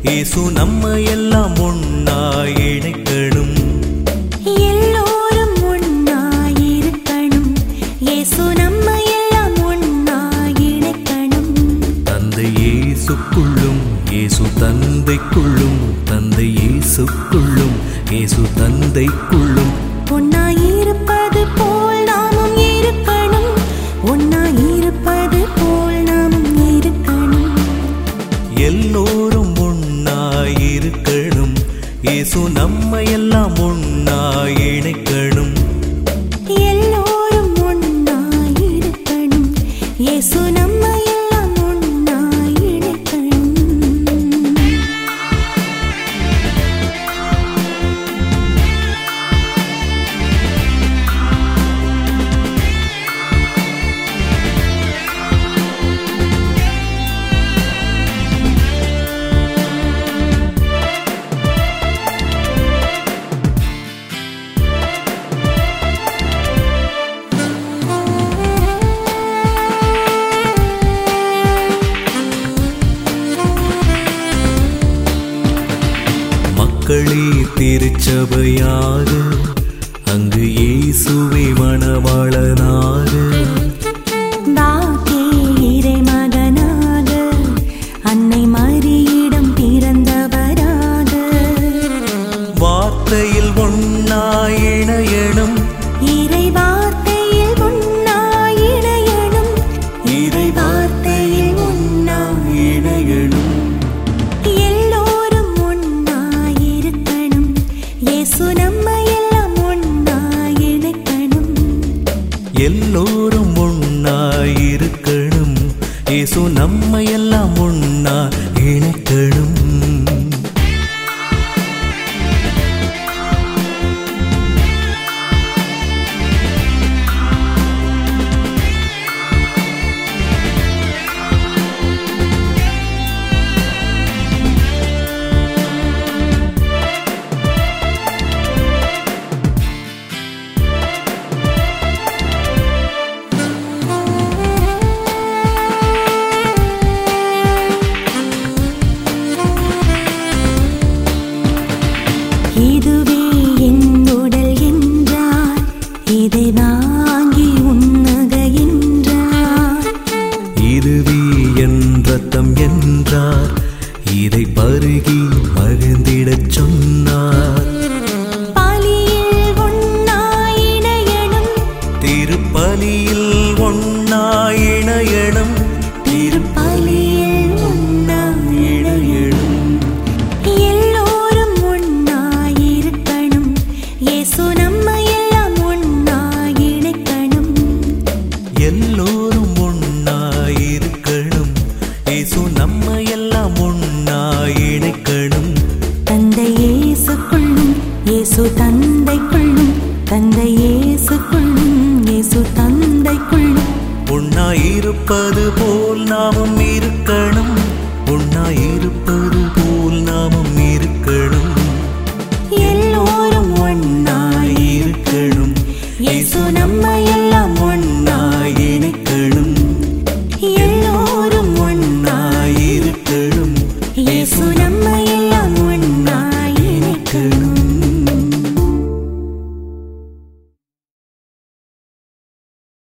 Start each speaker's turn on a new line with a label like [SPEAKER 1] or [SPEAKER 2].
[SPEAKER 1] இயேசு நம்ம எல்லாம் ஒன்னாய் இணைக்கணும்
[SPEAKER 2] எல்லோரும் ஒன்னாயிருக்கணும் இயேசு நம்ம எல்லாம் ஒன்னாயிணைக்கணும்
[SPEAKER 1] தந்தை இயேசுக்குள்ளும் இயேசு தந்தைக்குள்ளும் தந்தை இயேசுக்குள்ளும் இயேசு தந்தைக்குள்ளும்
[SPEAKER 2] ஒன்னாயிருப்பது போல் நாமும் இருக்கணும் ஒன்னாயிருப்பது போல் நாமும் இருக்கணும்
[SPEAKER 1] எல்லோரும் ஒன்னாய் இருக்கணும் இயேசு நம்ம எல்லாம் ஒன்னாய் இணைக்கணும்
[SPEAKER 2] எல்லோரும் ஒன்னாயிருக்கணும் இயேசு நம்ம எல்லாம் ஒன்னாயிணைக்கணும்
[SPEAKER 1] மக்களே திருச்சபையாக அங்கு இயேசுவை மணவாளனாக
[SPEAKER 2] பாக்கே இறைமகனாக அன்னை மரியிடம் பிறந்தவராக
[SPEAKER 1] வார்த்தையில் ஒன்னாய் இணையணும்
[SPEAKER 2] இறை வார்த்தையில் உன்னாய் இணையணும் இறை வார்த்தையில் உன்னாய்
[SPEAKER 1] இணையணும்
[SPEAKER 2] எல்லோரும் ஒன்னாயிருக்கணும் இயேசு நம்ம எல்லாம் ஒன்னாய் இணைக்கணும்
[SPEAKER 1] எல்லோரும் ஒன்னாய் இருக்கணும் இயேசு நம்ம எல்லாம் ஒன்னா இணைக்கணும்
[SPEAKER 2] இதுவே என் உடல் என்றார் இதை வாங்கி உண்ணுக என்றார்
[SPEAKER 1] இதுவே என் ரத்தம் என்றார் இதை பருகி மகிழ்ந்திடச் சொன்னார்
[SPEAKER 2] பலியில் ஒன்னாய் இணையணும்
[SPEAKER 1] திருப்பலியில் ஒன்னாய் இணையணும்
[SPEAKER 2] திருப்பலியில் ஒன்னாய்
[SPEAKER 1] இணையணும்
[SPEAKER 2] எல்லோரும் ஒன்னாயிருக்கணும் இயேசு நம்ம எல்லாம் ஒன்னாய் இணைக்கணும்
[SPEAKER 1] எல்லோரும் ஒன்னாய் இருக்கணும் இயேசு நம்ம எல்லாம் ஒன்னாய் இணைக்கணும்
[SPEAKER 2] தந்தை இயேசுக்குள்ளும் இயேசு தந்தைக்குள்ளும் தந்தை இயேசுக்குள்ளும் இயேசு தந்தைக்குள்ளும்
[SPEAKER 1] ஒன்னாய் இருப்பது போல் நாமும் இருக்கணும்